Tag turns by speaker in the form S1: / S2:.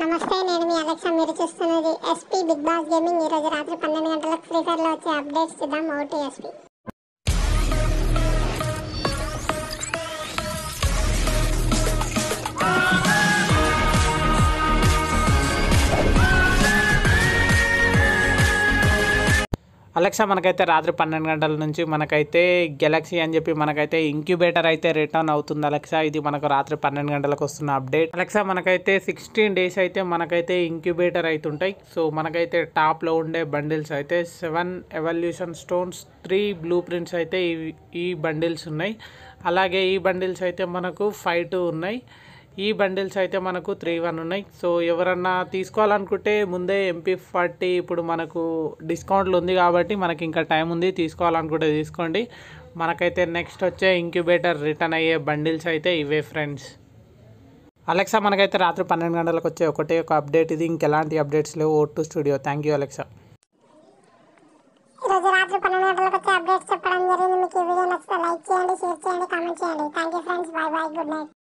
S1: నమస్తే నేను మీ అలెక్సా మీరు చూస్తున్నది ఎస్పీ బిగ్ బాస్ గేమింగ్ ఈ రోజు రాత్రి పన్నెండు గంటలకు ఫ్రీ ఫైర్ లో వచ్చే అప్డేట్స్ చూద్దాం ఓటీ ఎస్పీ
S2: అలెక్సా మనకైతే రాత్రి పన్నెండు గంటల నుంచి మనకైతే గెలాక్సీ అని చెప్పి మనకైతే ఇంక్యుబేటర్ అయితే రిటర్న్ అవుతుంది అలెక్సా ఇది మనకు రాత్రి పన్నెండు గంటలకు వస్తున్న అప్డేట్ అలెక్సా మనకైతే సిక్స్టీన్ డేస్ అయితే మనకైతే ఇంక్యుబేటర్ అవుతుంటాయి సో మనకైతే టాప్లో ఉండే బండిల్స్ అయితే seven evolution stones three blueprints అయితే ఈ ఈ బండిల్స్ ఉన్నాయి అలాగే ఈ బండిల్స్ అయితే మనకు ఫైవ్ టూ ఉన్నాయి ఈ బండిల్స్ అయితే మనకు త్రీ వన్ ఉన్నాయి సో ఎవరన్నా తీసుకోవాలనుకుంటే ముందే ఎంపీ ఫార్టీ ఇప్పుడు మనకు డిస్కౌంట్లు ఉంది కాబట్టి మనకి ఇంకా టైం ఉంది తీసుకోవాలనుకుంటే తీసుకోండి మనకైతే నెక్స్ట్ వచ్చే ఇంక్యుబేటర్ రిటర్న్ అయ్యే బండిల్స్ అయితే ఇవే ఫ్రెండ్స్ అలెక్సా మనకైతే రాత్రి పన్నెండు గంటలకు వచ్చే ఒకటే ఒక అప్డేట్ ఇది ఇంకెలాంటి అప్డేట్స్ లేవు ఓ టు స్టూడియో థ్యాంక్ యూ అలెక్సా
S1: ఈ రోజు రాత్రి పన్నెండు గంటలకు వచ్చే అప్డేట్స్ చెప్పడం జరిగింది మీకు ఈ వీడియో నచ్చితే లైక్ చేయండి షేర్ చేయండి కామెంట్ చేయండి thank you friends bye bye good night